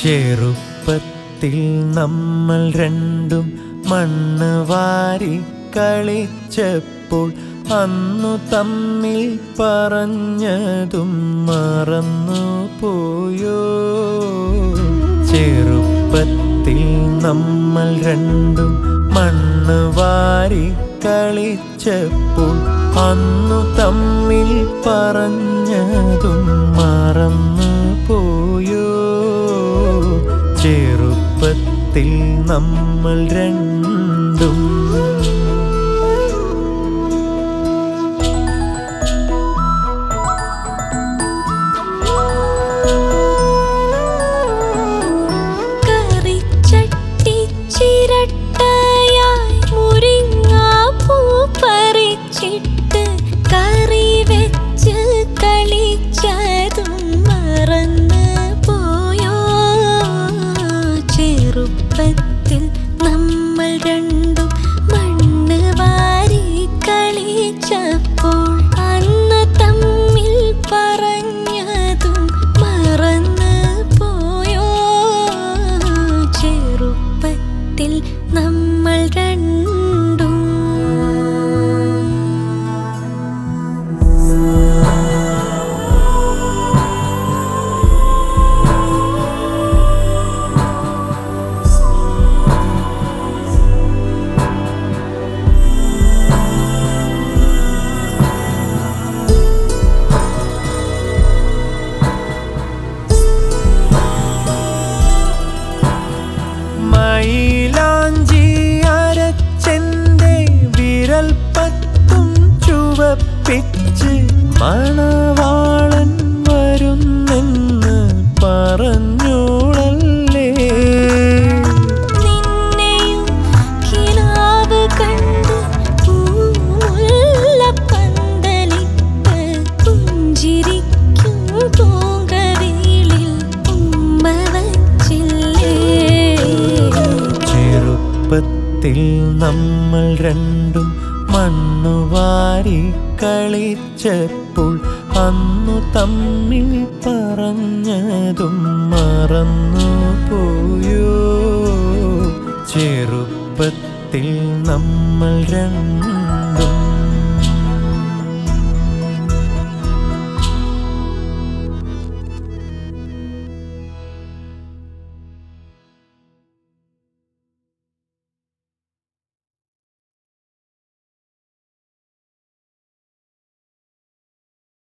ചെറുപ്പത്തിൽ നമ്മൾ രണ്ടും മണ്ണ് വാരി കളിച്ചപ്പോൾ അന്നു തമ്മിൽ പറഞ്ഞതും മറന്നു പോയോ ചെറുപ്പത്തിൽ നമ്മൾ രണ്ടും മണ്ണ് വാരി കളിച്ചപ്പോൾ അന്നു തമ്മിൽ പറഞ്ഞതും മറന്നു പോയോ ചെറുപ്പത്തിൽ നമ്മൾ രണ്ടും കറിച്ചട്ടി ചിരട്ടയായി മുരിങ്ങാപ്പൂ പറിച്ചിട്ട് കറി വെച്ച് കളിച്ചതും മറന്നു പോയോ ചെറുപ്പത്തിൽ നമ്മൾ രണ്ടും മണ്ണ് വാരി കളിച്ചപ്പോൾ അന്ന് തമ്മിൽ പറഞ്ഞതും മറന്നു പോയോ ചെറുപ്പത്തിൽ നമ്മൾ രണ്ടും മൈലാഞ്ചി അരച്ചെന്റെ വിരൽ പത്തും ചുവപ്പിച്ച് മണവാളൻ വരുന്നെന്ന് പറഞ്ഞോളല്ലേ നിന്നെയും കിനാവ് കണ്ട് പൂമുല്ലപ്പന്തലിട്ട് പുഞ്ചിരിക്കും പൂങ്കവിളിൽ ഉമ്മ വച്ചില്ലേ ചെറുപ്പത്തിൽ നമ്മൾ രണ്ടും മണ്ണുവാരി കളിച്ചപ്പോൾ അന്നു തമ്മിൽ പറഞ്ഞതും മറന്നു പോയോ ചെറുപ്പത്തിൽ നമ്മൾ രണ്ടും